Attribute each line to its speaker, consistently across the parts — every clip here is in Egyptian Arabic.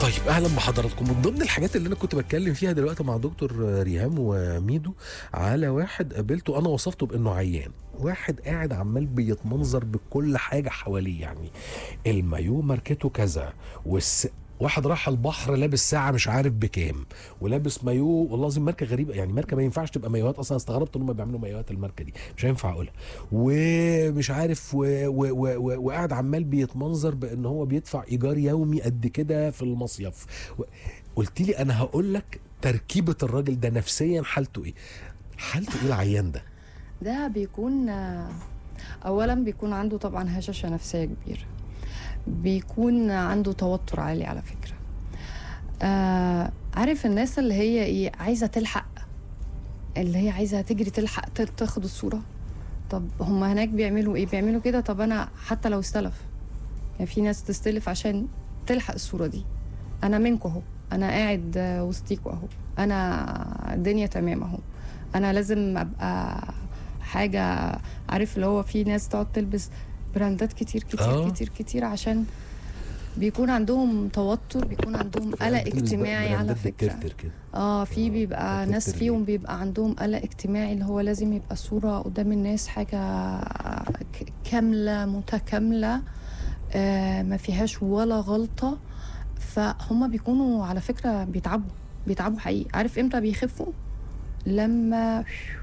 Speaker 1: طيب اهلا بحضراتكم من ضمن الحاجات اللي انا كنت بتكلم فيها دلوقتي مع دكتور ريهام وميدو على واحد قابلته انا وصفته بانه عيان واحد قاعد عمال بيتمنظر بكل حاجه حواليه يعني المايو ماركته كذا والس واحد راح البحر لابس ساعه مش عارف بكام ولابس مايو والله العظيم ماركه غريبه يعني ماركه ما ينفعش تبقى مايوهات اصلا استغربت ان هم بيعملوا مايوهات الماركه دي مش هينفع اقولها ومش عارف و... و... و... و... وقاعد عمال بيتمنظر بان هو بيدفع ايجار يومي قد كده في المصيف و... قلت لي انا هقول لك تركيبه الراجل ده نفسيا حالته ايه حالته ايه العيان ده
Speaker 2: ده بيكون آه، اولا بيكون عنده طبعا هشاشه نفسيه كبيره بيكون عنده توتر عالي على فكره آه عارف الناس اللي هي ايه عايزه تلحق اللي هي عايزه تجري تلحق ت- تاخد الصوره طب هم هناك بيعملوا ايه بيعملوا كده طب انا حتى لو استلف يعني في ناس تستلف عشان تلحق الصوره دي انا منكم اهو انا قاعد آه، وسطيكوا اهو انا الدنيا تمام اهو انا لازم ابقى حاجه عارف اللي هو في ناس تقعد تلبس براندات كتير كتير
Speaker 1: آه.
Speaker 2: آه. كتير كتير عشان بيكون عندهم توتر بيكون عندهم قلق
Speaker 1: بتلبس
Speaker 2: اجتماعي على
Speaker 1: براندات
Speaker 2: فكره
Speaker 1: بترتر كده
Speaker 2: اه في بيبقى
Speaker 1: بترتر
Speaker 2: ناس
Speaker 1: ليه؟
Speaker 2: فيهم بيبقى عندهم قلق اجتماعي اللي هو لازم يبقى صورة قدام الناس حاجة ك- كاملة متكاملة آه ما فيهاش ولا غلطة فهم بيكونوا على فكرة بيتعبوا بيتعبوا حقيقي عارف امتى بيخفوا لما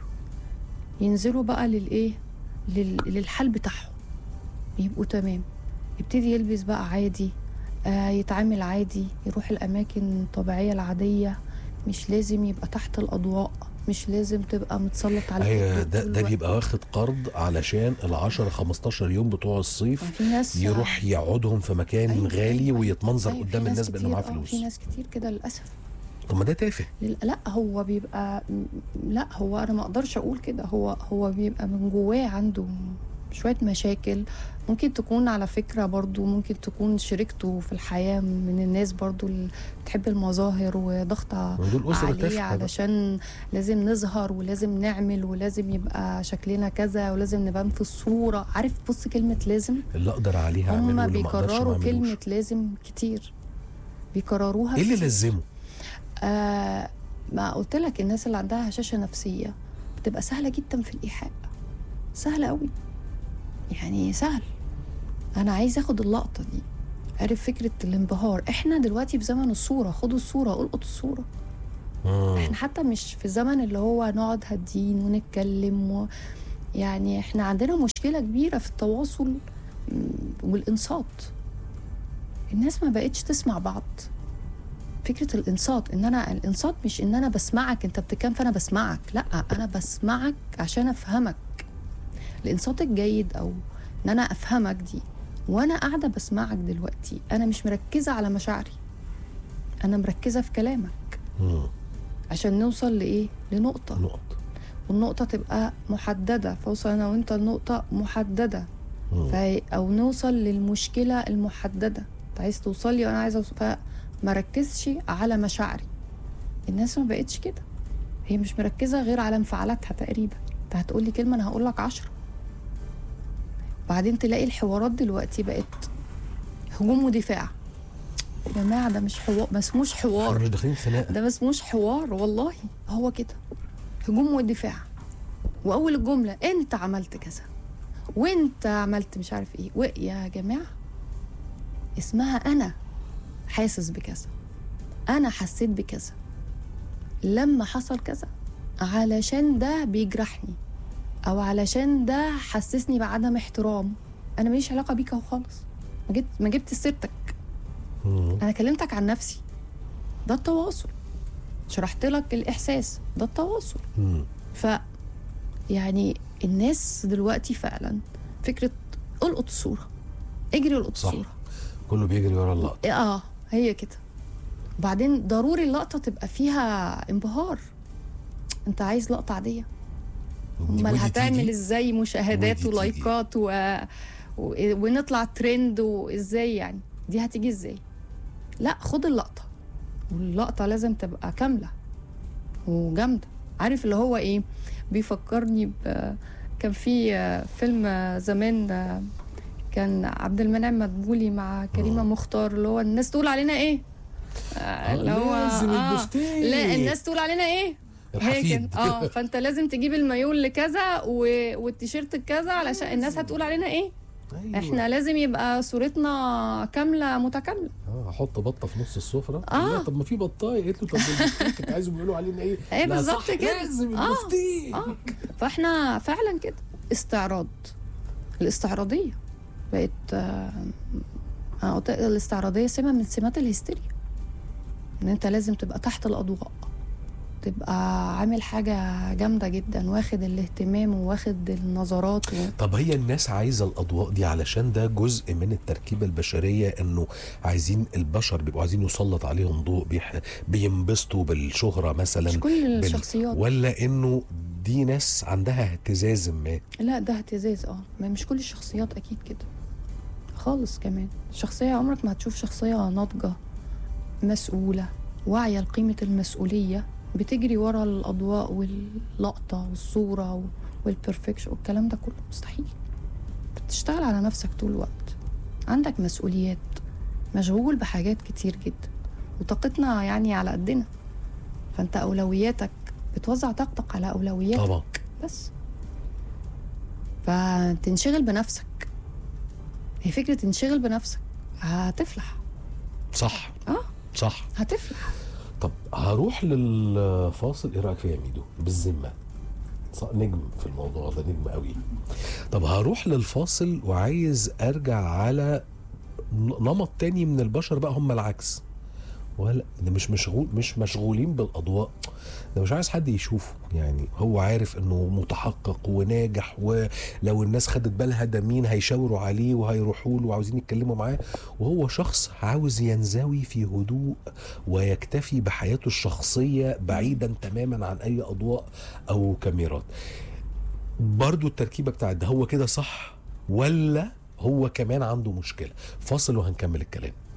Speaker 2: ينزلوا بقى للايه لل- للحال بتاعهم يبقوا تمام يبتدي يلبس بقى عادي آه يتعامل عادي يروح الأماكن الطبيعية العادية مش لازم يبقى تحت الأضواء مش لازم تبقى متسلط على
Speaker 1: ايوه
Speaker 2: الضوء
Speaker 1: ده
Speaker 2: طول
Speaker 1: ده
Speaker 2: الوقت.
Speaker 1: بيبقى واخد قرض علشان ال 10 15 يوم بتوع الصيف
Speaker 2: يعني في ناس
Speaker 1: يروح يقعدهم في مكان
Speaker 2: أيوة،
Speaker 1: غالي
Speaker 2: أيوة،
Speaker 1: ويتمنظر
Speaker 2: أيوة، في
Speaker 1: قدام الناس بانه
Speaker 2: كتير-
Speaker 1: معاه
Speaker 2: آه،
Speaker 1: فلوس
Speaker 2: في ناس كتير كده للأسف
Speaker 1: طب ما ده تافه
Speaker 2: لل- لا هو بيبقى لا هو انا ما اقدرش اقول كده هو هو بيبقى من جواه عنده شويه مشاكل ممكن تكون على فكره برضو ممكن تكون شريكته في الحياه من الناس برضو اللي بتحب المظاهر وضغطة
Speaker 1: ما دول اسره
Speaker 2: عليه
Speaker 1: تافهه بقى.
Speaker 2: علشان لازم نظهر ولازم نعمل ولازم يبقى شكلنا كذا ولازم نبان في الصوره عارف بص كلمه لازم
Speaker 1: اللي اقدر عليه هعمله
Speaker 2: هم
Speaker 1: واللي ما اقدرش ما
Speaker 2: بيكرروا
Speaker 1: اعملوش
Speaker 2: كلمه لازم كتير بيكرروها
Speaker 1: ايه اللي
Speaker 2: كتير.
Speaker 1: لزمه
Speaker 2: آه ما قلت لك الناس اللي عندها هشاشه نفسيه بتبقى سهله جدا في الايحاء سهله قوي يعني سهل انا عايز اخد اللقطه دي عارف فكره الانبهار احنا دلوقتي في زمن الصوره خدوا الصوره القط الصوره
Speaker 1: مم.
Speaker 2: احنا حتى مش في زمن اللي هو نقعد هادين ونتكلم و... يعني احنا عندنا مشكله كبيره في التواصل م، والانصات الناس ما بقتش تسمع بعض فكره الانصات ان انا الانصات مش ان انا بسمعك انت بتتكلم فانا بسمعك لا انا بسمعك عشان افهمك الانصات الجيد او ان انا افهمك دي وانا قاعده بسمعك دلوقتي انا مش مركزه على مشاعري انا مركزه في كلامك
Speaker 1: مم.
Speaker 2: عشان نوصل لايه لنقطه
Speaker 1: نقط
Speaker 2: والنقطه تبقى محدده فوصل انا وانت لنقطه محدده
Speaker 1: مم.
Speaker 2: ف... او نوصل للمشكله المحدده انت عايز توصل لي وانا عايزه اوصل فما ركزش على مشاعري الناس ما بقتش كده هي مش مركزه غير على انفعالاتها تقريبا انت هتقول لي كلمه انا هقول لك عشرة بعدين تلاقي الحوارات دلوقتي بقت هجوم ودفاع يا جماعه ده مش حوار ما اسموش حوار
Speaker 1: احنا مش داخلين خناقه
Speaker 2: ده ما اسموش حوار والله هو كده هجوم ودفاع واول الجمله انت عملت كذا وانت عملت مش عارف ايه و- يا جماعه اسمها انا حاسس بكذا انا حسيت بكذا لما حصل كذا علشان ده بيجرحني او علشان ده حسسني بعدم احترام انا ماليش علاقه بيك اهو خالص ما جبت ما جبت سيرتك
Speaker 1: مم.
Speaker 2: انا كلمتك عن نفسي ده التواصل شرحت لك الاحساس ده التواصل
Speaker 1: مم.
Speaker 2: ف يعني الناس دلوقتي فعلا فكره القط الصوره اجري القط
Speaker 1: صح.
Speaker 2: الصوره
Speaker 1: كله بيجري ورا اللقطه
Speaker 2: اه هي كده وبعدين ضروري اللقطه تبقى فيها انبهار انت عايز لقطه عاديه
Speaker 1: ودي-
Speaker 2: امال
Speaker 1: ودي
Speaker 2: هتعمل
Speaker 1: تيجي.
Speaker 2: ازاي مشاهدات
Speaker 1: ودي تيجي.
Speaker 2: ولايكات و... و... ونطلع ترند وازاي يعني دي هتيجي ازاي لا خد اللقطه واللقطه لازم تبقى كامله وجامده عارف اللي هو ايه بيفكرني ب... كان في آه، فيلم آه، زمان آه، كان عبد المنعم مدبولي مع كريمه
Speaker 1: مم.
Speaker 2: مختار اللي هو الناس تقول علينا ايه آه، اللي هو
Speaker 1: لازم
Speaker 2: آه
Speaker 1: البفتيك.
Speaker 2: لا الناس تقول علينا ايه هي
Speaker 1: الحفيد.
Speaker 2: كده اه فانت لازم تجيب المايول لكذا و... والتيشيرت كذا علشان الناس هتقول علينا ايه
Speaker 1: أيوة.
Speaker 2: احنا لازم يبقى صورتنا كامله متكامله
Speaker 1: اه احط بطه في نص السفره
Speaker 2: آه.
Speaker 1: لا طب ما في بطايه قالت له طب البفتيك انت عايزهم يقولوا علينا ايه
Speaker 2: ايه
Speaker 1: لا
Speaker 2: بالظبط
Speaker 1: صح،
Speaker 2: كده.
Speaker 1: لازم
Speaker 2: آه.
Speaker 1: البفتيك
Speaker 2: اه فاحنا فعلا كده استعراض الاستعراضيه بقت آه، أنا قلت الاستعراضيه سمه من سمات الهستيريا ان انت لازم تبقى تحت الاضواء تبقى عامل حاجه جامده جدا واخد الاهتمام وواخد النظرات و...
Speaker 1: طب هي الناس عايزه الاضواء دي علشان ده جزء من التركيبه البشريه انه عايزين البشر بيبقوا عايزين يسلط عليهم ضوء بيح... بينبسطوا بالشهره مثلا
Speaker 2: مش كل
Speaker 1: بال-
Speaker 2: الشخصيات
Speaker 1: ولا انه دي ناس عندها اهتزاز ما
Speaker 2: لا ده اهتزاز اه ما مش كل الشخصيات اكيد كده خالص كمان الشخصية عمرك ما هتشوف شخصية ناضجة مسؤولة واعية لقيمة المسؤولية بتجري ورا الأضواء واللقطة والصورة و- والبرفكشن والكلام ده كله مستحيل انت بتشتغل على نفسك طول الوقت عندك مسؤوليات مشغول بحاجات كتير جدا وطاقتنا يعني على قدنا فانت أولوياتك بتوزع طاقتك على أولوياتك
Speaker 1: طبعا
Speaker 2: بس فتنشغل بنفسك هي فكرة تنشغل بنفسك هتفلح
Speaker 1: صح
Speaker 2: اه
Speaker 1: صح
Speaker 2: هتفلح
Speaker 1: طب هروح للفاصل ايه رايك فيها يا ميدو بالذمه ص- نجم في الموضوع ده نجم قوي طب هروح للفاصل وعايز ارجع على ن- نمط تاني من البشر بقى هم العكس ولا ده مش مشغول مش مشغولين بالاضواء ده مش عايز حد يشوفه يعني هو عارف انه متحقق وناجح ولو الناس خدت بالها ده مين هيشاوروا عليه وهيروحوا له وعاوزين يتكلموا معاه وهو شخص عاوز ينزوي في هدوء ويكتفي بحياته الشخصية بعيدا تماما عن أي أضواء أو كاميرات برضو التركيبة بتاعت ده هو كده صح ولا هو كمان عنده مشكلة فاصل وهنكمل الكلام